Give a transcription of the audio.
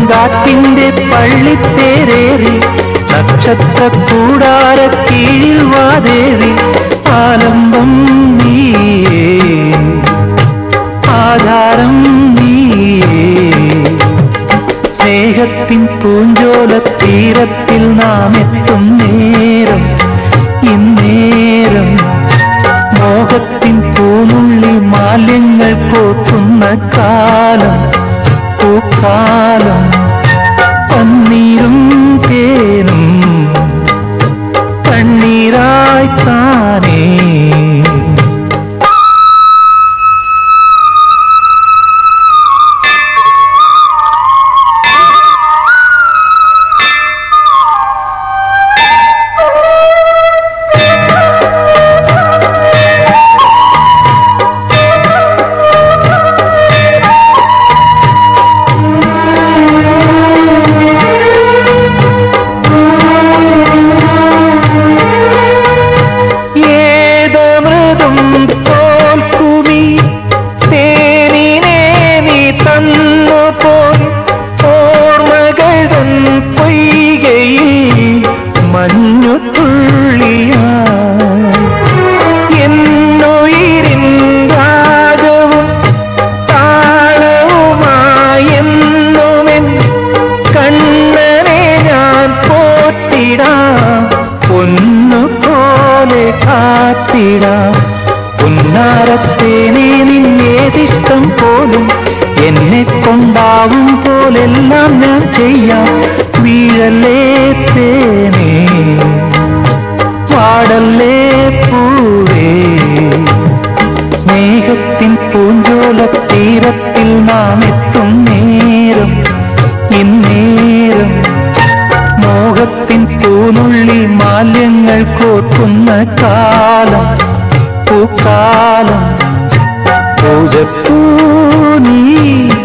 പൂങ്കാറ്റിന്റെ പള്ളിത്തേരേറി നക്ഷത്ര കൂടാര കീഴിൽ വാദേവി ആലംബം നീയേ ആധാരം നീയേ സ്നേഹത്തിൻ പൂഞ്ചോല തീരത്തിൽ നാം എത്തും നേരം ഇന്നേരം മോഹത്തിൻ പൂനുള്ളി മാലിന്യങ്ങൾ കോർക്കുന്ന കാലം പൂക്കാലം പന്നീരും തേനും കണ്ണീരായി താനേ ഏതമൃതും തോൽക്കുമി തേനിനെ നീ തന്നു പോയി ഓർമ്മകൾ പൊയ്കയിൽ മഞ്ഞു തുള്ളിയായി എന്നുയിരിൻ രാഗവും താളവുമായി എന്നുമെൻ കണ്ണനെ ഞാൻ പോറ്റിടാം പൊന്നു പോലെ കാത്തിടാം പുന്നാരത്തേനെ നിന്നേതിഷ്ടം പോലും എന്നെ കൊണ്ടാവും പോലെല്ലാം ഞാൻ ചെയ്യാം വീഴല്ലേ തേനേ പാടല്ലേ പൂവേ സ്നേഹത്തിൻ പൂഞ്ചോല തീരത്തിൽ നാം എത്തും നേരം ഇന്നേരം മോഹത്തിൻ പൂനുള്ളി മാലിന്യങ്ങൾ കോർക്കുന്ന കാലം പൂക്കാലം പൂജപ്പൂ നീ